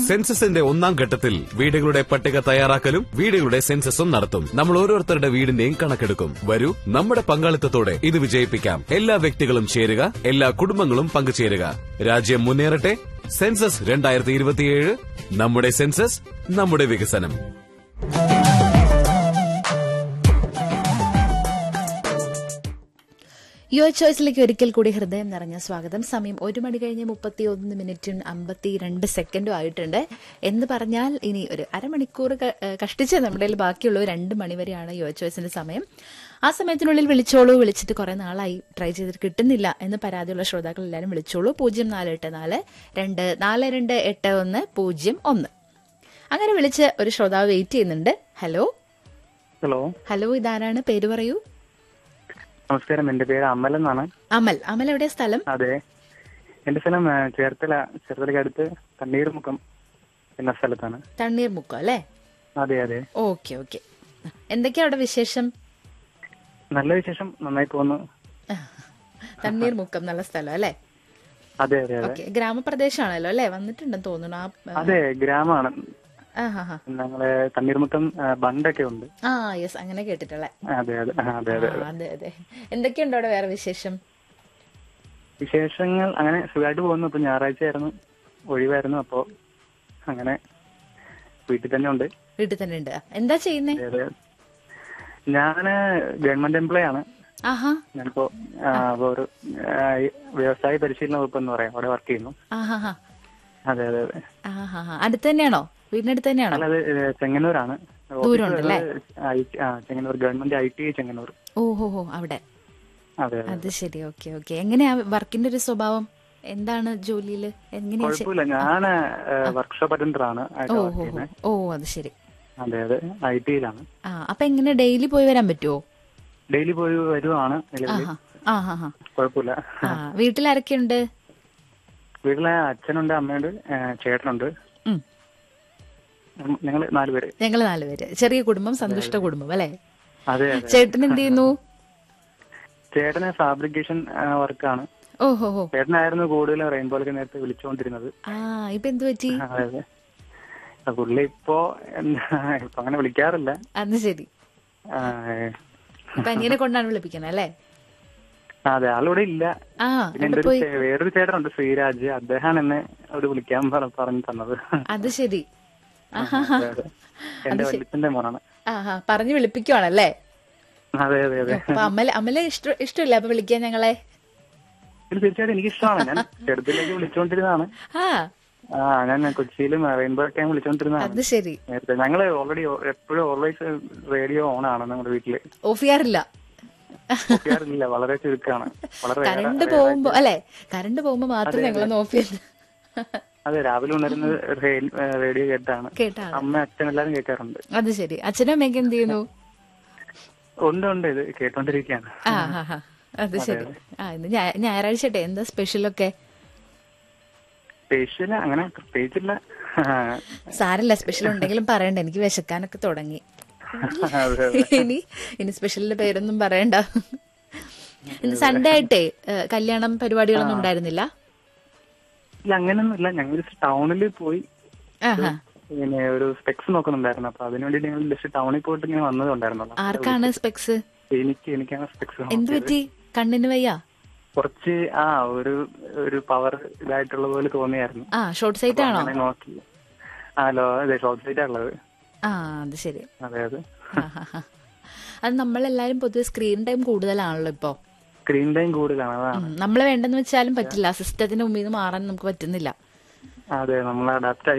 സെൻസസിന്റെ ഒന്നാം ഘട്ടത്തിൽ വീടുകളുടെ പട്ടിക തയ്യാറാക്കലും വീടുകളുടെ സെൻസസും നടത്തും നമ്മൾ ഓരോരുത്തരുടെ വീടിന്റെയും കണക്കെടുക്കും വരൂ നമ്മുടെ പങ്കാളിത്തത്തോടെ ഇത് വിജയിപ്പിക്കാം എല്ലാ വ്യക്തികളും ചേരുക എല്ലാ കുടുംബങ്ങളും പങ്കുചേരുക രാജ്യം മുന്നേറട്ടെ സെൻസസ് രണ്ടായിരത്തി ഇരുപത്തിയേഴ് നമ്മുടെ സെൻസസ് നമ്മുടെ വികസനം യുവർ ചോയ്സിലേക്ക് ഒരിക്കൽ കൂടി ഹൃദയം നിറഞ്ഞ സ്വാഗതം സമയം ഒരു മണി കഴിഞ്ഞ് മുപ്പത്തി ഒന്ന് മിനിറ്റും അമ്പത്തി രണ്ട് സെക്കൻഡും ആയിട്ടുണ്ട് എന്ന് പറഞ്ഞാൽ ഇനി ഒരു അരമണിക്കൂർ ക- ഏഹ് കഷ്ടിച്ച് നമ്മുടെ കയ്യിൽ ബാക്കിയുള്ള ഒരു രണ്ട് മണി വരെയാണ് യുവർ ചോയ്സിന്റെ സമയം ആ സമയത്തിനുള്ളിൽ വിളിച്ചോളൂ വിളിച്ചിട്ട് കുറെ നാളായി ട്രൈ ചെയ്തിട്ട് കിട്ടുന്നില്ല എന്ന് പരാതിയുള്ള ശ്രോതാക്കൾ എല്ലാവരും വിളിച്ചോളൂ പൂജ്യം നാല് എട്ട് നാല് രണ്ട് നാല് രണ്ട് എട്ട് ഒന്ന് പൂജ്യം ഒന്ന് അങ്ങനെ വിളിച്ച് ഒരു ശ്രോതാവ് വെയിറ്റ് ചെയ്യുന്നുണ്ട് ഹലോ ഹലോ ഹലോ ഇതാരാണ് പേര് പറയൂ നമസ്കാരം എന്റെ പേര് അമൽ എന്നാണ് അമൽ അമൽ എവിടെ സ്ഥലം അതെ എന്റെ സ്ഥലം ആ, ചേർത്തല ചേർത്തലയ്ക്ക് അടുത്ത് തണ്ണീർമുക്കം എന്ന സ്ഥലത്താണ് തണ്ണീർമുക്കം അല്ലേ അതെ അതെ ഓക്കെ ഓക്കെ എന്തൊക്കെയാ അവിടെ വിശേഷം നല്ല വിശേഷം നന്നായി പോകുന്നു തണ്ണീർമുക്കം നല്ല സ്ഥലം അല്ലേ അതെ അതെ അതെ ഓക്കെ ഗ്രാമപ്രദേശമാണല്ലോ അല്ലേ വന്നിട്ടുണ്ടെന്ന് തോന്നുന്നു ആ അതെ ഗ്രാമമാണ് ആ ഹാ ഹാ ഞങ്ങളെ തണ്ണീർമുക്കം ആ, ബണ്ടൊക്കെ ഉണ്ട് ആ യെസ് അങ്ങനെ കേട്ടിട്ടുള്ളേ അതെ അതെ ആ, അതെ അതെ ആ, അതെ അതെ എന്തൊക്കെയുണ്ട് അവിടെ വേറെ വിശേഷം വിശേഷങ്ങൾ അങ്ങനെ സുഖമായിട്ട് പോകുന്നു ഇപ്പൊ ഞായറാഴ്ച ആയിരുന്നു ഒഴിവായിരുന്നു അപ്പോ അങ്ങനെ വീട്ടിൽ തന്നെ ഉണ്ട് വീട്ടിൽ തന്നെ ഉണ്ട് എന്താ ചെയ്യുന്നേ അതെ അതെ ഞാന് ഗവൺമെന്റ് എംപ്ലോയി ആണ് ആഹാ ഞാനിപ്പോ ആ, അപ്പൊ ഒരു ആ, ഈ വ്യവസായ പരിശീലന വകുപ്പ് എന്ന് പറയാം അവിടെ വർക്ക് ചെയ്യുന്നു ആഹാ ഹാ അതെ അതെ അതെ ആഹാ ഹാ അടുത്ത് തന്നെയാണോ വീടിനടുത്ത് തന്നെയാണോ അല്ലാതെ ഏ, ചെങ്ങന്നൂരാണ് ദൂരമുണ്ടല്ലേ? ഓഫീസ് ഐ- ആ, Chengannur government I T Chengannur ഓ ഹോ ഹോ അവിടെ അതെ അതെ അത് ശരി ഓക്കെ ഓക്കെ എങ്ങനെയാ വർക്കിന്റെ ഒരു സ്വഭാവം എന്താണ് ജോലിയില് എങ്ങനെയാ ചെ- കുഴപ്പമില്ല ഞാൻ വർക്ക്ഷോപ്പ് അറ്റൻഡർ ആണ് ആയിട്ട് ഓ വർക്ക് ഹോ ഹോ ചെയ്യുന്നത് ഓ അത് ശരി അതെ അതെ ഐ ടിയിലാണ് ആ അപ്പൊ എങ്ങനെ ഡെയിലി പോയി വരാൻ പറ്റുമോ ഡെയിലി പോയി വരുവാണ് നിലവിൽ ആഹാ ആ ഹാ ഹാ കുഴപ്പമില്ല ആ വീട്ടിലാരൊക്കെയുണ്ട് വീട്ടിലെ അച്ഛനുണ്ട് അമ്മയുണ്ട് ഏ, ചേട്ടനുണ്ട് ഉം. ഞങ്ങൾ നാലുപേര് ഞങ്ങള് നാലുപേര് ചെറിയ കുടുംബം സന്തുഷ്ട കുടുംബം അല്ലെ അതെ അതെ ചേട്ടൻ എന്ത് ചെയ്യുന്നു ചേട്ടന് ഫാബ്രിക്കേഷൻ വർക്കാണ് ഓ ഹോ ഹോ ചേട്ടനായിരുന്നു കൂടുതലും റെയിൻബോലൊക്കെ നേരത്തെ വിളിച്ചുകൊണ്ടിരുന്നത് ആ ഇപ്പൊ എന്ത് പറ്റി അതെ അതെ ആ, പുള്ളി ഇപ്പോ എന്താ ഇപ്പൊ അങ്ങനെ വിളിക്കാറില്ല അത് ശരി ആ, ഇപ്പൊ അനിയനെ കൊണ്ടാണ് വിളിപ്പിക്കണേ അല്ലേ അതെ ആളിവിടെ ഇല്ല ആ പിന്നെ എവിടെ എന്റെ ഒരു പോയി ചേ- വേറൊരു ചേട്ടനുണ്ട് ശ്രീരാജ് അദ്ദേഹമാണ് എന്നെ അവിടെ വിളിക്കാൻ പറ- പറഞ്ഞു തന്നത് അത് ശരി ആഹാ അതെ, അതെ. എന്റെ വല്യച്ഛന്റെ മോനാണ് ആഹാ പറഞ്ഞു വിളിപ്പിക്കുവാണല്ലേ അതെ അതെ അതെ അപ്പൊ അമ്മല അമ്മല ഇഷ്ട ഇഷ്ടമില്ല അപ്പൊ വിളിക്കാൻ ഞങ്ങളെ ഇത് തീർച്ചയായിട്ടും എനിക്ക് ഇഷ്ടമാണ് ഞാൻ ചെറുതിലേക്ക് വിളിച്ചുകൊണ്ടിരുന്നതാണ് ആ ആ ഞാൻ കൊച്ചിയിലും റെയിൻബോ ഒക്കെ ഞാൻ വിളിച്ചുകൊണ്ടിരുന്നതാണ് അത് ശരി നേരത്തെ ഞങ്ങള് ഓൾറെഡി എപ്പോഴും ഓൾവേസ് റേഡിയോ ഓൺ ആണ് നമ്മുടെ വീട്ടില് ഓഫ് ചെയ്യാറില്ല ഒക്കെയാറില്ല വളരെ ചുരുക്കമാണ് വളരെ rare- കറണ്ട് rare പോകുമ്പോ അല്ലെ കറണ്ട് പോകുമ്പോ മാത്രം ഞങ്ങളൊന്ന് ഓഫ് ചെയ്ത് അതെ രാവിലെ ഉണരുന്നത് റേ- റേഡിയോ കേട്ടാണ് കേട്ടാണ് അമ്മ അച്ഛൻ എല്ലാരും കേൾക്കാറുണ്ട് അത് ശരി അച്ഛനും അമ്മയൊക്കെ എന്ത് ചെയ്യുന്നു ഉണ്ട് ഉണ്ട് ഇത് കേട്ടോണ്ടിരിക്കുകയാണ് ആ ഹാ ഹാ അത് ശരി ആ ഇന്ന് ഞായ- ഞായറാഴ്ചട്ടെ എന്താ സ്പെഷ്യലൊക്കെ സ്പെഷ്യൽ അങ്ങനെ പ്രത്യേകിച്ചില്ല സാരല്ല സ്പെഷ്യൽ ഉണ്ടെങ്കിലും പറയണ്ട എനിക്ക് വിശക്കാനൊക്കെ തുടങ്ങി അതെ, അതെ. ഇനി ഇനി സ്പെഷ്യലിന്റെ പേരൊന്നും പറയണ്ട ഇന്ന് സൺഡേ ആയിട്ടേ ഏ, കല്യാണം പരിപാടികളൊന്നും ഉണ്ടായിരുന്നില്ല ഇല്ല അങ്ങനെയൊന്നും ഇല്ല ഞങ്ങൾ ജസ്റ്റ് ടൗണിൽ പോയി ആഹാ ഇങ്ങനെ ഒരു സ്പെക്സ് നോക്കുന്നുണ്ടായിരുന്നു അപ്പൊ അതിനു വേണ്ടി ഞങ്ങൾ ജസ്റ്റ് ടൗണിൽ പോയിട്ട് ഇങ്ങനെ വന്നതുണ്ടായിരുന്നല്ലോ ആർക്കാണ് സ്പെക്സ് എനിക്ക് എനിക്കാണ് സ്പെക്സ് എന്ത് പറ്റി കണ്ണിന് വയ്യ കുറച്ച് ആ ഒരു ഒരു പവർ ഇതായിട്ടുള്ള പോലെ തോന്നിയായിരുന്നു ആ ഷോർട്ട് സൈറ്റ് ആണോ അങ്ങനെ നോക്കി ആ ലോ അതെ ഷോർട്ട് സൈറ്റ് ഉള്ളത് ആ അത് ശരി അതെ അതെ ആ, ആ, ആ. അത് നമ്മളെല്ലാരും പൊതുവെ സ്ക്രീൻ ടൈം കൂടുതലാണല്ലോ ഇപ്പോ സ്ക്രീൻ ടൈം കൂടുതലാണ് അതാണ് നമ്മൾ വേണ്ടെന്ന് വെച്ചാലും പറ്റില്ല സിസ്റ്റത്തിന്റെ മുമ്പിൽ നിന്ന് മാറാൻ നമുക്ക് പറ്റുന്നില്ല അതെ നമ്മൾ അഡാപ്റ്റ്